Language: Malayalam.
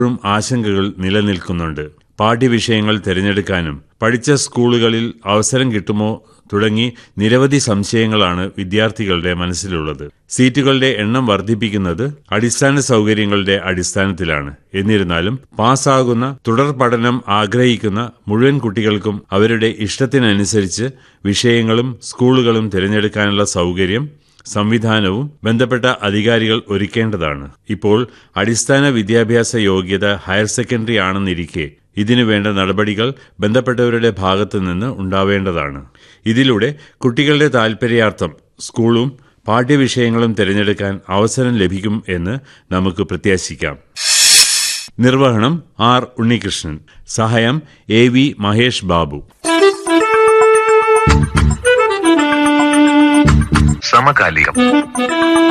ഇപ്പോഴും ആശങ്കകൾ നിലനിൽക്കുന്നുണ്ട് പാഠ്യവിഷയങ്ങൾ തിരഞ്ഞെടുക്കാനും പഠിച്ച സ്കൂളുകളിൽ അവസരം കിട്ടുമോ തുടങ്ങി നിരവധി സംശയങ്ങളാണ് വിദ്യാർത്ഥികളുടെ മനസ്സിലുള്ളത് സീറ്റുകളുടെ എണ്ണം വർദ്ധിപ്പിക്കുന്നത് അടിസ്ഥാന സൗകര്യങ്ങളുടെ അടിസ്ഥാനത്തിലാണ് എന്നിരുന്നാലും പാസ്സാകുന്ന തുടർ പഠനം ആഗ്രഹിക്കുന്ന മുഴുവൻ കുട്ടികൾക്കും അവരുടെ ഇഷ്ടത്തിനനുസരിച്ച് വിഷയങ്ങളും സ്കൂളുകളും തിരഞ്ഞെടുക്കാനുള്ള സൗകര്യം സംവിധാനവും ബന്ധപ്പെട്ട അധികാരികൾ ഒരുക്കേണ്ടതാണ് ഇപ്പോൾ അടിസ്ഥാന വിദ്യാഭ്യാസ യോഗ്യത ഹയർ സെക്കൻഡറി ആണെന്നിരിക്കെ ഇതിനു വേണ്ട നടപടികൾ ബന്ധപ്പെട്ടവരുടെ ഭാഗത്തു നിന്ന് ഉണ്ടാവേണ്ടതാണ് ഇതിലൂടെ കുട്ടികളുടെ താൽപര്യാർത്ഥം സ്കൂളും പാഠ്യവിഷയങ്ങളും തിരഞ്ഞെടുക്കാൻ അവസരം ലഭിക്കും എന്ന് നമുക്ക് പ്രത്യാശിക്കാം നിർവഹണം ആർ ഉണ്ണികൃഷ്ണൻ സഹായം എ വി മഹേഷ് ബാബു സമകാലികം